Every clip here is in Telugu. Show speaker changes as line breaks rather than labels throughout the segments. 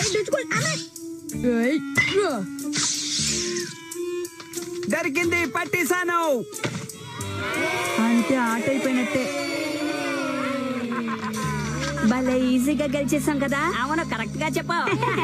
దొరికింది పట్టేశాను
అంతే ఆట అయిపోయినట్టే
భలే ఈజీగా గెలిచేసాం కదా
అవును కరెక్ట్ గా చెప్పావు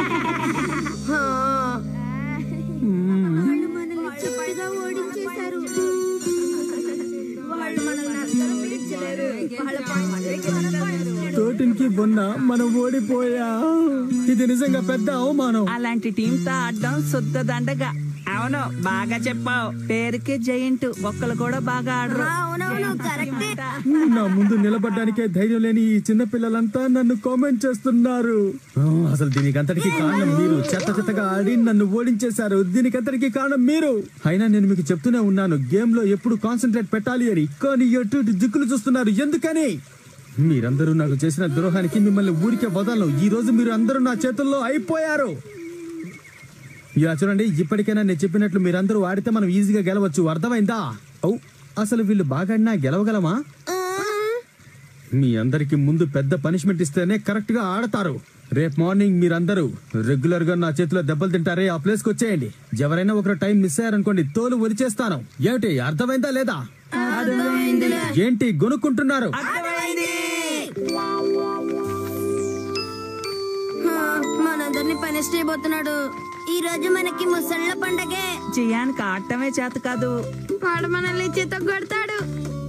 వాళ్ళు మనల్ని చివరిగా ఓడించేశారు వాళ్ళు మనల్ని అస్సలు పీల్చలేరు. వాళ్ళ పని మనల్ని
తోటికి బొన్న మనం ఓడిపోయా ఇది నిజంగా పెద్ద అవమానం
అలాంటి టీంతో ఆడడం శుద్ధ దండగా అవును బాగా చెప్పావు పేరుకే జయింట్ ఒక్కలు కూడా బాగా ఆడరు
అవునవును కరెక్టే
నా ముందు నిలబడ్డానికే ధైర్యం లేని ఈ చిన్న పిల్లలంతా నన్ను కామెంట్ చేస్తున్నారు ఆ, అసలు దీనికి అంతటికి కారణం మీరు చెత్త చెత్తగా ఆడి నన్ను ఓడించేశారు దీనికి అంతటికి కారణం మీరు అయినా నేను మీకు చెప్తూనే ఉన్నాను గేమ్ లో ఎప్పుడు కాన్సన్ట్రేట్ పెట్టాలి అని కానీ ఎటు ఇటు దిక్కులు చూస్తున్నారు ఎందుకని మీరందరూ నాకు చేసిన ద్రోహానికి మిమ్మల్ని ఊరికే వదలను ఈ రోజు మీరు అందరూ నా చేతుల్లో అయిపోయారు ఇలా చూడండి ఇప్పటికైనా నేను చెప్పినట్లు మీరందరూ ఆడితే మనం ఈజీగా గెలవచ్చు అర్థమైందా ఔ అసలు వీళ్ళు బాగా ఆడినా గెలవగలమా మీ అందరికి ముందు పెద్ద పనిష్మెంట్ ఇస్తేనే కరెక్ట్ గా ఆడతారు రేపు మార్నింగ్ మీరందరూ రెగ్యులర్ గా నా చేతిలో దెబ్బలు తింటారే ఆ ప్లేస్ కి వచ్చేయండి ఎవరైనా ఒకరు టైం మిస్ అయ్యారనుకోండి తోలు వదిచేస్తాను ఏమిటి అర్థమైందా లేదా ఏంటి గొనుక్కుంటున్నారు
మనందరినీ పనిష్ చేయబోతున్నాడు ఈ రోజు మనకి ముసళ్ళ పండగే
జయానికి ఆడటమే చేత కాదు
వాడు మనల్ని చేత కొడతాడు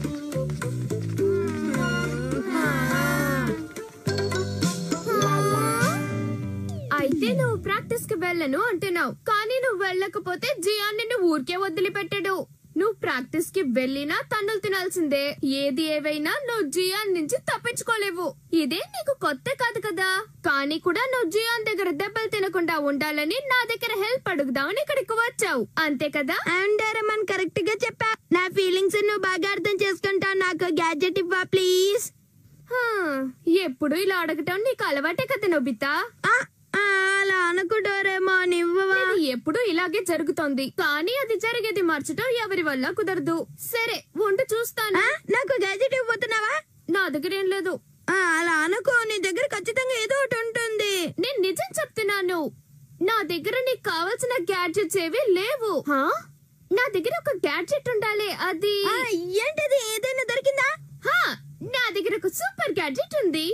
అయితే నువ్వు ప్రాక్టీస్ కి వెళ్ళను అంటున్నావు కానీ నువ్వు వెళ్ళకపోతే జియాన్ నిన్ను ఊరికే వదిలిపెట్టాడు నువ్వు ప్రాక్టీస్ కి వెళ్ళినా తన్నులు తినాల్సిందే ఏది ఏవైనా నువ్వు జియాన్ నుంచి తప్పించుకోలేవు ఇదే నీకు కొత్త కాదు కదా కానీ కూడా నువ్వు జియాన్ దగ్గర దెబ్బలు తినకుండా ఉండాలని నా దగ్గర హెల్ప్ అడుగుదామని ఇక్కడికి వచ్చావు అంతే కదా
అండరమన్ కరెక్ట్ గా చెప్పా నా ఫీలింగ్స్ నువ్వు బాగా అర్థం చేసుకుంటావు నాకు గ్యాడ్జెట్ ఇవ్వా ప్లీజ్
హా, ఎప్పుడు ఇలా అడగటం నీకు అలవాటే కదా నొబితా
అలా అనుకు డోరేమోన్ ఇవ్వవా
ఇది ఎప్పుడు ఇలాగే జరుగుతోంది కానీ అది జరిగేది మార్చడం ఎవరి వల్ల కుదరదు సరే ఉండి చూస్తాను
ఆ, నాకు గ్యాడ్జెట్ ఇవ్వబోతున్నావా
నా దగ్గర ఏం లేదు
ఆ, అలా అనుకో నీ దగ్గర ఖచ్చితంగా ఏదో ఒకటి ఉంటుంది
నేను నిజం చెప్తున్నాను నా దగ్గర నీకు కావాల్సిన గ్యాడ్జెట్స్ ఏవి లేవు హా? నా దగ్గర ఒక గ్యాడ్జెట్ ఉండాలి అది
ఆ, ఏంటది ఏదైనా దొరికిందా
హా, నా దగ్గర ఒక సూపర్ గ్యాడ్జెట్ ఉంది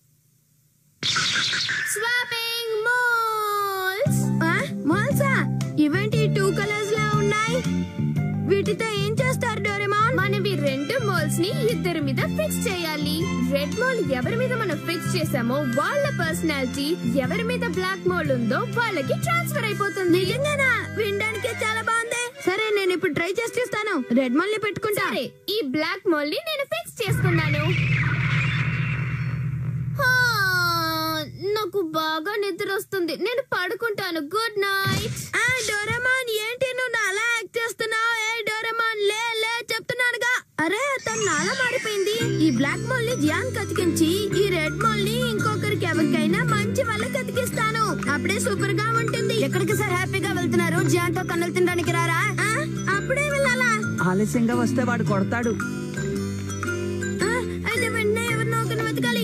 స్వాపింగ్ మాల్స్
ఆ, మాల్సా ఇవేంటి టూ కలర్స్ లా ఉన్నాయి వీటితో ఏం చేస్తారు డోరేమాన్
మనం ఈ రెండు మాల్స్ ని ఇద్దరి మీద ఫిక్స్ చేయాలి రెడ్ మాల్ ఎవరి మీద మనం ఫిక్స్ చేసామో వాళ్ళ పర్సనాలిటీ ఎవరి మీద బ్లాక్ మాల్ ఉందో వాళ్ళకి ట్రాన్స్ఫర్ అయిపోతుంది
నిజంగానా వినడానికి చాలా బాగుంది సరే నేను ఇప్పుడు ట్రై చేసి చూస్తాను రెడ్ మాల్ ని పెట్టుకుంటా
సరే ఈ బ్లాక్ మాల్ ని నేను ఫిక్స్ చేసుకున్నాను హా, నాకు బాగా నిద్ర వస్తుంది నేను పడుకుంటాను గుడ్ నైట్
ఆ డోరేమాన్ ఏంటి నువ్వు అలా యాక్ట్ చేస్తున్నావు ఏ డోరేమాన్ లే లే చెప్తున్నానుగా అరే తను నాలా మారిపోయింది ఈ బ్లాక్ మాల్ ని జియాన్ కతికించి ఈ రెడ్ మాల్ ని ఇంకొకరికి ఎవరికైనా మంచి వాళ్ళకి కతికిస్తాను అప్పుడే సూపర్ గా ఉంటుంది ఎక్కడికి సార్ హ్యాపీగా వెళ్తున్నారు జియాన్ తో కన్నులు తినడానికి రారా ఆ, అప్పుడే వెళ్ళాలా
ఆలస్యంగా వస్తే వాడు కొడతాడు
ఆ, అయితే వెంటనే ఎవరినో ఒకరిని వెతకాలి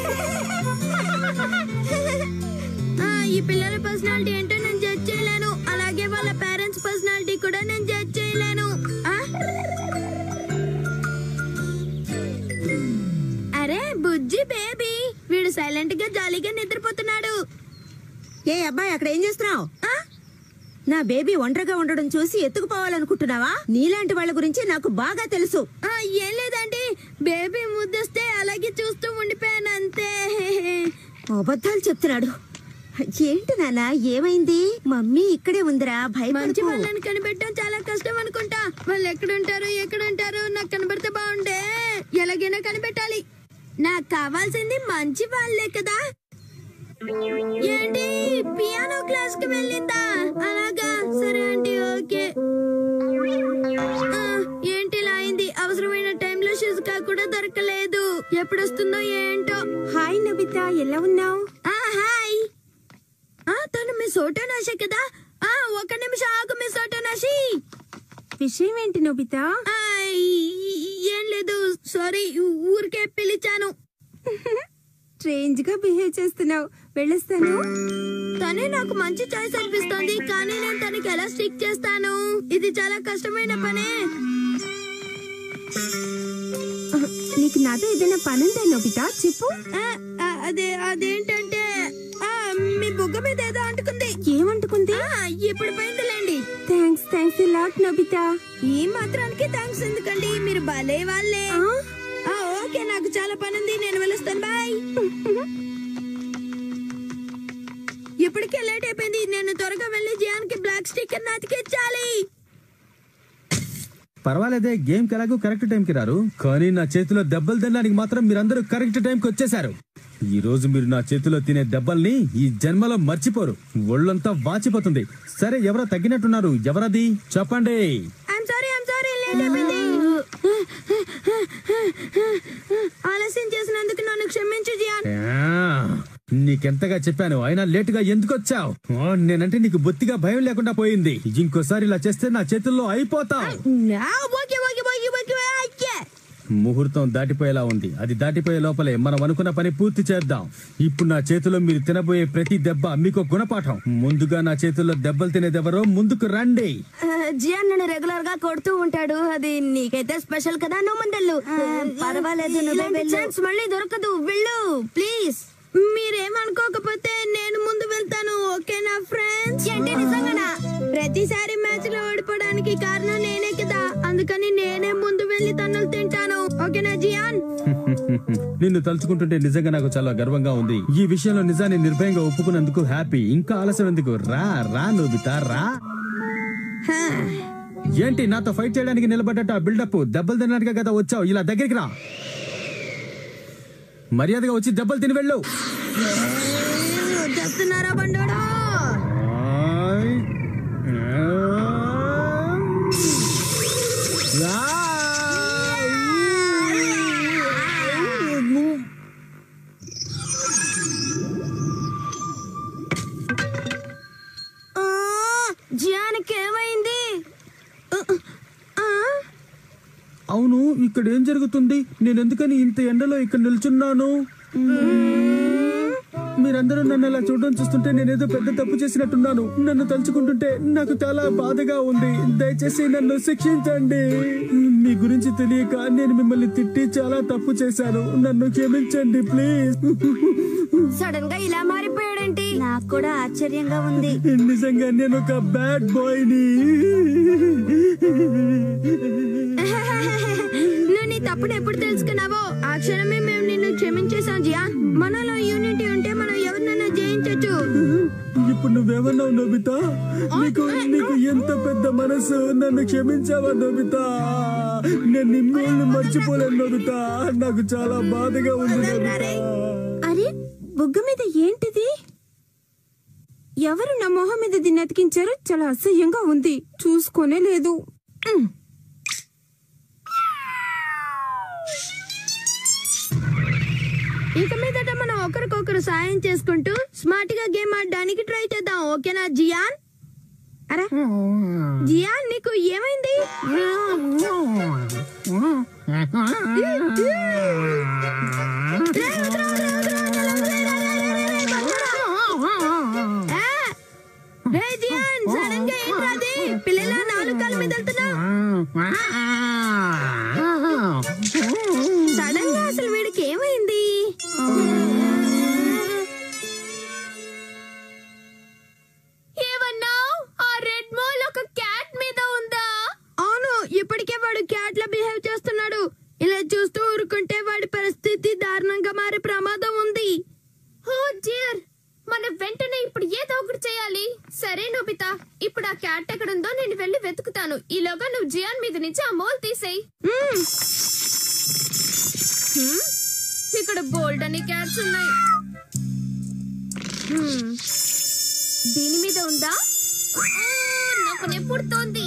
ఆ, ఈ పిల్లల పర్సనాలిటీ ఏంటో నేను జడ్జ్ చేయలేను అలాగే వాళ్ళ పేరెంట్స్ పర్సనాలిటీ కూడా నేను జడ్జ్ చేయలేను ఆ? అరే బుజ్జి బేబీ వీడు సైలెంట్ గా జాలీగా నిద్రపోతున్నాడు
ఏ అబ్బాయి అక్కడ ఏం చేస్తున్నావు నా బేబీ ఒంటరిగా ఉండడం చూసి ఎత్తుకుపోవాలనుకుంటున్నావా నీలాంటి వాళ్ళ గురించి నాకు బాగా తెలుసు
ఆ, ఏం లేదండి బేబీ ముద్దొస్తే అలాగే చూస్తూ ఉండిపోయాను అంతే
అబద్ధాలు చెప్తున్నాడు ఏంటి నాన్న ఏమైంది మమ్మీ ఇక్కడే ఉందిరా
మంచి
భయపడుకో
వాళ్ళని కనిపెట్టడం చాలా కష్టం అనుకుంటా వాళ్ళు ఎక్కడుంటారు ఎక్కడుంటారు నాకు కనబడితే బాగుండే ఎలాగైనా కనిపెట్టాలి నాకు కావాల్సింది మంచి వాళ్ళే కదా ఏంటి పియానో క్లాస్ కి వెళ్ళిందా అలాగా సరే ఆంటీ ఓకే ఆ, ఏంటి ఇలా అయింది అవసరమైన టైంలో షిజుకా కూడా దొరకలేదు ఎప్పుడు వస్తుందో ఏంటో
హాయ్ నబిత ఎలా ఉన్నావు
ఆ హాయ్ ఆ తను మిస్ ఓటోనాషే కదా ఆ ఒక నిమిషం ఆగు మిస్ ఓటోనాషి
విషయం ఏంటి నబిత
ఆ, ఈ- ఏం లేదు సారీ ఊరికే పిలిచాను
స్ట్రేంజ్ గా బిహేవ్ చేస్తున్నావు వెళ్ళొస్తాను
తనే నాకు మంచి చాయిస్ అనిపిస్తోంది కానీ నేను తనకి ఎలా స్టిక్ చేస్తాను ఇది చాలా కష్టమైన పనే
నీకు నాతో ఏదైనా పనుందా నోబితా చెప్పు
ఆ, ఆ, అదే అదేంటంటే ఆ, మీ బుగ్గ మీద ఏదో అంటుకుంది
ఏమంటుకుంది
ఆ, ఇప్పుడు పోయిందిలేండి
థ్యాంక్స్ థ్యాంక్స్ లాట్ నోబితా
ఈ మాత్రానికి థ్యాంక్స్ ఎందుకండి మీరు భలే వాళ్ళే ఆ, ఓకే నాకు చాలా పని ఉంది నేను వెళ్ళొస్తాను బాయ్ ఇప్పటికే లేట్ అయిపోయింది నేను త్వరగా వెళ్ళి జియాన్కి బ్లాక్ స్టిక్కర్ నాతికించాలి
పర్వాలేదే గేమ్ కి ఎలాగో కరెక్ట్ టైం కి రారు కానీ నా చేతిలో దెబ్బలు తినడానికి మాత్రం మీరందరూ కరెక్ట్ టైం కి వచ్చేసారు ఈ రోజు మీరు నా చేతిలో తినే దెబ్బల్ని ఈ జన్మలో మర్చిపోరు ఒళ్ళంతా వాచిపోతుంది సరే ఎవరో తగ్గినట్టున్నారు ఎవరది చెప్పండి
I'm sorry I'm sorry late అయిపోయింది ఆలస్యం చేసినందుకు నన్ను క్షమించు జియాన్
ఆ, నీకెంతగా చెప్పాను అయినా లేట్ గా ఎందుకు వచ్చావు నేనంటే నీకు బొత్తిగా భయం లేకుండా పోయింది ఇంకోసారి ఇలా చేస్తే నా చేతుల్లో అయిపోతావు
ఆ, okay okay okay okay okay
ముహూర్తం దాటిపోయేలా ఉంది అది దాటిపోయే లోపలే మనం అనుకున్న పని పూర్తి చేద్దాం ఇప్పుడు నా చేతిలో మీరు తినబోయే ప్రతి దెబ్బ మీకు ఒక గుణపాఠం ముందుగా నా చేతుల్లో దెబ్బలు తినేదెవరో ముందుకు రండి
జియాన్ నన్ను రెగ్యులర్ గా కొడుతూ ఉంటాడు అది నీకైతే స్పెషల్ కదా నువ్వు ముందెళ్ళు
పర్వాలేదు, నువ్వే
ఇలాంటి
వెళ్ళు.
ఛాన్స్ మళ్ళీ దొరకదు వెళ్ళు ప్లీజ్ మీరేమనుకోకపోతే నేను ముందు వెళ్తాను ఓకేనా ఫ్రెండ్స్ అంటే నిజంగానా ప్రతిసారి మ్యాచ్ లో ఓడిపోవడానికి కారణం నేనే కదా అందుకని నేనే ముందు వెళ్ళి తన్నులు తింటాను ఓకేనా జియాన్
నిన్ను తలుచుకుంటుంటే నిజంగా నాకు చాలా గర్వంగా ఉంది ఈ విషయంలో నిజాన్ని నిర్భయంగా ఒప్పుకున్నందుకు హ్యాపీ ఇంకా ఆలస్యం ఎందుకు రా రా నోబితా రా ఏంటి నాతో ఫైట్ చేయడానికి నిలబడ్డట్టు ఆ బిల్డప్ దెబ్బలు తినడానికి కదా వచ్చావు ఇలా దగ్గరికి రా మర్యాదగా వచ్చి దెబ్బలు తిని వెళ్ళు
చేస్తున్నారా బండోడా
ఆయ్. రా.
జియాన్కి ఏమైంది ఆ,
అవును ఇక్కడ ఏం జరుగుతుంది నేను ఎందుకని ఇంత ఎండలో ఇక్కడ నిల్చున్నాను మీరందరూ నన్ను అలా చూడడం చూస్తుంటే నేనేదో పెద్ద తప్పు చేసినట్టున్నాను నన్ను తలుచుకుంటుంటే నాకు చాలా బాధగా ఉంది దయచేసి నన్ను శిక్షించండి మీ గురించి తెలియక నేను మిమ్మల్ని తిట్టి చాలా తప్పు చేశాను నన్ను క్షమించండి ప్లీజ్
సడన్ గా ఇలా మారిపోయాడేంటి
నాకు కూడా ఆశ్చర్యంగా ఉంది
నిజంగా నేను ఒక బ్యాడ్ బాయ్ని
నువ్వు నీ తప్పును ఎప్పుడు తెలుసుకున్నావో ఆ క్షణమే మేము నిన్ను క్షమించేశాం జియా మనలో యూనిటీ ఉంటే మనం ఎవరినైనా జయించొచ్చు
ఇప్పుడు నువ్వేమన్నావు నోబితా నీకు నీకు ఎంత పెద్ద మనసు నన్ను క్షమించావా నోబితా నేను నిమ్మల్ని మర్చిపోలేను నోబితా నాకు చాలా బాధగా ఉంది నోబితా
అరే బుగ్గ మీద ఏంటిది ఎవరు నా మొహం మీద దీన్ని అతికించారో చాలా అసహ్యంగా ఉంది చూసుకోనే లేదు ఉమ్.
ఇక మీదట మనం ఒకరికొకరు సాయం చేసుకుంటూ స్మార్ట్ గా గేమ్ ఆడడానికి ట్రై చేద్దాం ఓకేనా జియాన్ అరే జియాన్ నీకు ఏమైంది రే, వదరా, వదరా, వదరా, వదరా, వదరా, రే, రే, రే, వదరా. ఏ, రే జియాన్ సడన్ గా ఏంట్రా అది పిల్లల నాలుగు కాళ్ళ మీద వెళ్తున్నా సడన్ గా అసలు వీడికి ఏమైంది
ఏమన్నావ్ ఆ రెడ్ మాల్ ఒక క్యాట్ మీద ఉందా
అవును ఇప్పటికే వాడు క్యాట్ లా బిహేవ్ చేస్తున్నాడు ఇలా చూస్తూ ఊరుకుంటే వాడి పరిస్థితి దారుణంగా మారే ప్రమాదం ఉంది
ఓ డియర్ మనం వెంటనే ఇప్పుడు ఏదో ఒకటి చేయాలి సరే నోబితా ఇప్పుడు ఆ క్యాట్ ఎక్కడుందో నేను వెళ్ళి వెతుకుతాను ఈలోగా నువ్వు జియాన్ మీద నుంచి ఆ మోల్ తీసేయి
మ్మ్.
ఇక్కడ బోల్డ్ అని క్యాట్స్ ఉన్నాయి హ్మ్. దీని మీద ఉందా ఆ, నాకు నెప్పుడుతోంది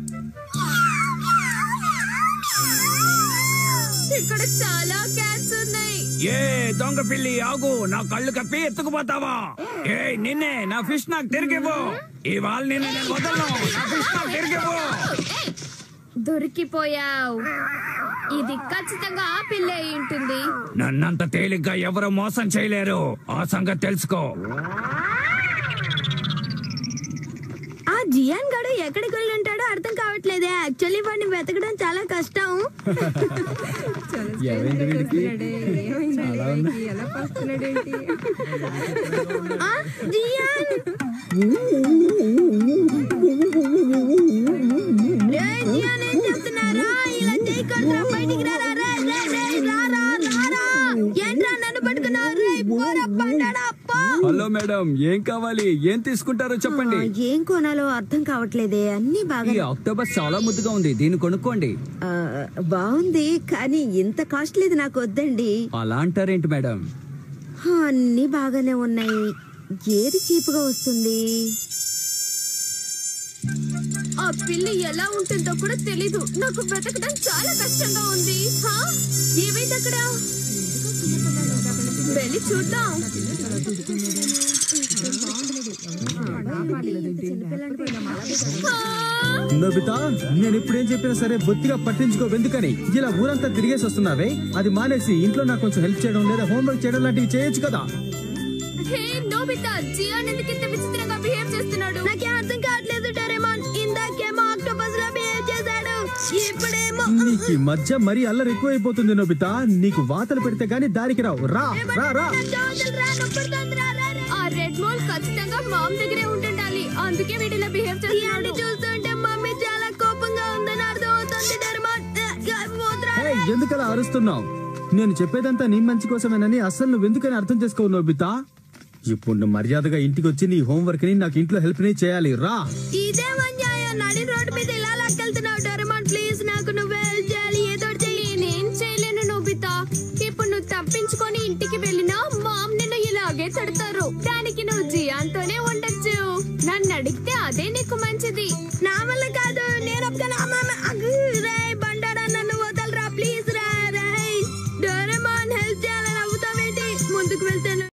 ఇక్కడ చాలా క్యాట్స్ ఉన్నాయి
ఏ దొంగ పిల్లి ఆగు నా కళ్ళు కప్పి ఎత్తుకుపోతావా ఏ నిన్నే నా ఫిష్ నాకు తిరిగివ్వు ఇవాళ నిన్ను నేను వదలను నా ఫిష్ నాకు తిరిగివ్వు
ఏయ్! దొరికిపోయావు ఇది ఖచ్చితంగా ఆ పిల్ల అయి ఉంటుంది
నన్నంత తేలిగ్గా ఎవరు మోసం చేయలేరు ఆ సంగతి తెలుసుకో
జియాన్ గడు ఎక్కడికి వెళ్ళి ఉంటాడో అర్థం కావట్లేదే యాక్చువల్లీ వాడిని వెతకడం చాలా కష్టం
ఏమైంది వీడికి చాలా ఉంది.
ఆ, జియాన్ రేయ్, జియాన్ ఏం చెప్తున్నారా ఇలా చేయకూడదురా బయటికి రారా రేయ్, రేయ్, రేయ్, రారా రారా ఏంట్రా నన్ను పట్టుకున్నావు రేయ్ పోరా పండాడా పో
హలో మేడం ఏం కావాలి ఏం తీసుకుంటారో చెప్పండి
ఆ, ఏం కొనాలో అర్థం కావట్లేదే అన్ని బాగా
ఈ అక్టోబర్ చాలా ముద్దుగా ఉంది దీన్ని కొనుక్కోండి
ఆ, బాగుంది కానీ ఇంత కాస్ట్లీది నాకు వద్దండి
అలా అంటారేంటి మేడం
ఆ, అన్ని బాగానే ఉన్నాయి ఏది చీపుగా వస్తుంది
ఆ పిల్లి ఎలా ఉంటుందో కూడా తెలీదు నాకు వెతకడం చాలా కష్టంగా ఉంది హా? ఏమైంది అక్కడ వెళ్ళి చూద్దాం హా?
నోబితా నేను ఇప్పుడు ఏం చెప్పినా సరే బొత్తిగా పట్టించుకో ఎందుకని ఇలా ఊరంతా తిరిగేసి వస్తున్నావే అది మానేసి ఇంట్లో నాకు కొంచెం హెల్ప్ చేయడం లేదా హోంవర్క్ చేయడం లాంటివి చేయొచ్చు కదా
హే నోబితా జియాన్ ఎందుకు ఇంత విచిత్రంగా బిహేవ్ చేస్తున్నాడు
నాకేం అర్థం కావట్లేదు డోరేమాన్ ఇందాకేమో ఆక్టోపస్ లా బిహేవ్ చేశాడు ఇప్పుడేమో
నీకు ఈ మధ్య మరీ అల్లరి ఎక్కువైపోతుంది నోబితా నీకు వాతలు పెడితే గానీ దారికి రావు రా రా రా
వదలరా, నొప్పుడుతోందిరా, రా, రా.
ఆ రెడ్ మాల్ ఖచ్చితంగా మామ్ దగ్గరే ఉంటుండాలి అందుకే వీడిలా బిహేవ్
ఇవన్నీ
చేస్తున్నాడు
చూస్తుంటే మమ్మీ చాలా కోపంగా ఉందని అర్థం అవుతుంది డోరేమాన్ వదరా.
ఏయ్, ఎందుకలా అరుస్తున్నావు నేను చెప్పేదంతా నీ మంచి కోసమేనని అసలు నువ్వు ఎందుకని అర్థం చేసుకోవు నోబితా ఇప్పుడు నువ్వు మర్యాదగా ఇంటికి వచ్చి నీ హోంవర్క్ ని నాకు ఇంట్లో హెల్ప్ ని చేయాలి రా
ఇదే అన్యాయం నడి రోడ్డు మీద ఇలా లాక్కెళ్తున్నావు డోరేమాన్ ప్లీజ్ నాకు నువ్వే హెల్ప్ చేయాలి ఏదో ఒకటి చెయ్యి
నేనేం చేయలేను నోబితా ఇప్పుడు నువ్వు తప్పించుకొని ఇంటికి వెళ్ళినా మామ్ నిన్ను ఇలాగే తడతారు దానికి నువ్వు జియాన్తోనే ఉండొచ్చు నన్ను అడిగితే అదే నీకు మంచిది
నా వల్ల కాదు